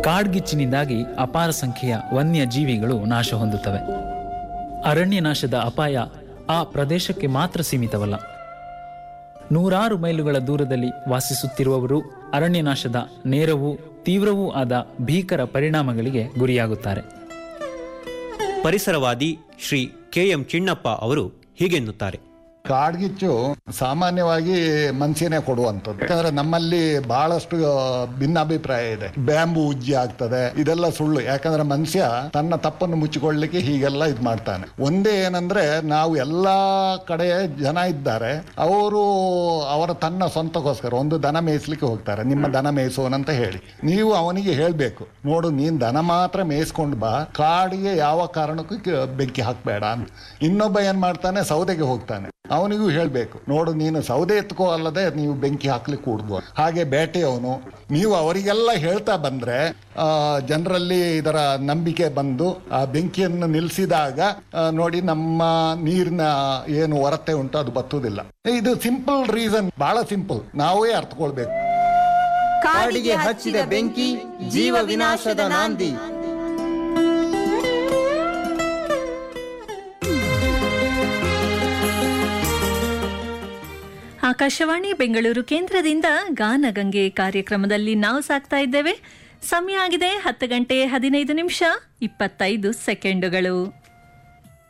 ಕಾಡ್ಗಿಚ್ಚಿನಿಂದಾಗಿ ಅಪಾರ ಸಂಖ್ಯೆಯ ವನ್ಯ ಜೀವಿಗಳು ನಾಶ ಹೊಂದುತ್ತವೆ ಅರಣ್ಯ ನಾಶದ ಅಪಾಯ ಆ ಪ್ರದೇಶಕ್ಕೆ ಮಾತ್ರ ಸೀಮಿತವಲ್ಲ ನೂರಾರು ಮೈಲುಗಳ ದೂರದಲ್ಲಿ ವಾಸಿಸುತ್ತಿರುವವರು ಅರಣ್ಯನಾಶದ ನೇರವೂ ತೀವ್ರವೂ ಆದ ಭೀಕರ ಪರಿಣಾಮಗಳಿಗೆ ಗುರಿಯಾಗುತ್ತಾರೆ ಪರಿಸರವಾದಿ ಶ್ರೀ ಕೆ ಎಂ ಚಿಣ್ಣಪ್ಪ ಅವರು ಹೀಗೆನ್ನುತ್ತಾರೆ ಕಾಡ್ಗಿಚ್ಚು ಸಾಮಾನ್ಯವಾಗಿ ಮನ್ಸಿನೇ ಕೊಡುವಂಥದ್ದು ಯಾಕಂದ್ರೆ ನಮ್ಮಲ್ಲಿ ಬಹಳಷ್ಟು ಭಿನ್ನಾಭಿಪ್ರಾಯ ಇದೆ ಬ್ಯಾಂಬು ಉಜ್ಜಿ ಆಗ್ತದೆ ಇದೆಲ್ಲ ಸುಳ್ಳು ಯಾಕಂದ್ರೆ ಮನುಷ್ಯ ತನ್ನ ತಪ್ಪನ್ನು ಮುಚ್ಚಿಕೊಳ್ಳಿಕ್ಕೆ ಹೀಗೆಲ್ಲ ಇದು ಮಾಡ್ತಾನೆ ಒಂದೇ ಏನಂದ್ರೆ ನಾವು ಎಲ್ಲಾ ಕಡೆ ಜನ ಇದ್ದಾರೆ ಅವರು ಅವರ ತನ್ನ ಸ್ವಂತಕ್ಕೋಸ್ಕರ ಒಂದು ದನ ಮೇಯಿಸ್ಲಿಕ್ಕೆ ಹೋಗ್ತಾರೆ ನಿಮ್ಮ ದನ ಮೇಯಿಸೋನಂತ ಹೇಳಿ ನೀವು ಅವನಿಗೆ ಹೇಳಬೇಕು ನೋಡು ನೀನ್ ದನ ಮಾತ್ರ ಮೇಯಿಸ್ಕೊಂಡು ಬಾ ಕಾಡಿಗೆ ಯಾವ ಕಾರಣಕ್ಕೂ ಕ- ಬೆಂಕಿ ಹಾಕಬೇಡ ಅಂತ ಇನ್ನೊಬ್ಬ ಏನ್ ಮಾಡ್ತಾನೆ ಸೌದೆಗೆ ಹೋಗ್ತಾನೆ ಅವನಿಗೂ ಹೇಳಬೇಕು ನೋಡು ನೀನು ಸೌದೆ ಎತ್ಕೋ ಅಲ್ಲದೆ ನೀವು ಬೆಂಕಿ ಹಾಕ್ಲಿಕ್ಕೆ ಕೂಡ್ದು ಹಾಗೆ ಬೇಟೆಯವನು ನೀವು ಅವರಿಗೆಲ್ಲ ಹೇಳ್ತಾ ಬಂದ್ರೆ ಜನರಲ್ಲಿ ಇದರ ನಂಬಿಕೆ ಬಂದು ಆ ಬೆಂಕಿಯನ್ನು ನಿಲ್ಲಿಸಿದಾಗ ಆ, ನೋಡಿ ನಮ್ಮ ನೀರಿನ ಏನು ಹೊರತೆ ಉಂಟು ಅದು ಬತ್ತುವುದಿಲ್ಲ ಇದು ಸಿಂಪಲ್ ರೀಸನ್ ಬಹಳ ಸಿಂಪಲ್ ನಾವೇ ಅರ್ಥಕೊಳ್ಬೇಕು ಕಾಡಿಗೆ ಹಚ್ಚಿದ ಬೆಂಕಿ ಜೀವ ವಿನಾಶದ ನಾಂದಿ ಆಕಾಶವಾಣಿ ಬೆಂಗಳೂರು ಕೇಂದ್ರದಿಂದ ಗಾನಗಂಗೆ ಕಾರ್ಯಕ್ರಮದಲ್ಲಿ ನಾವು ಸಾಕ್ತಾ ಇದ್ದೇವೆ ಸಮಯ ಆಗಿದೆ ಹತ್ತು ಗಂಟೆ ಹದಿನೈದು ನಿಮಿಷ ಇಪ್ಪತ್ತೈದು ಸೆಕೆಂಡುಗಳು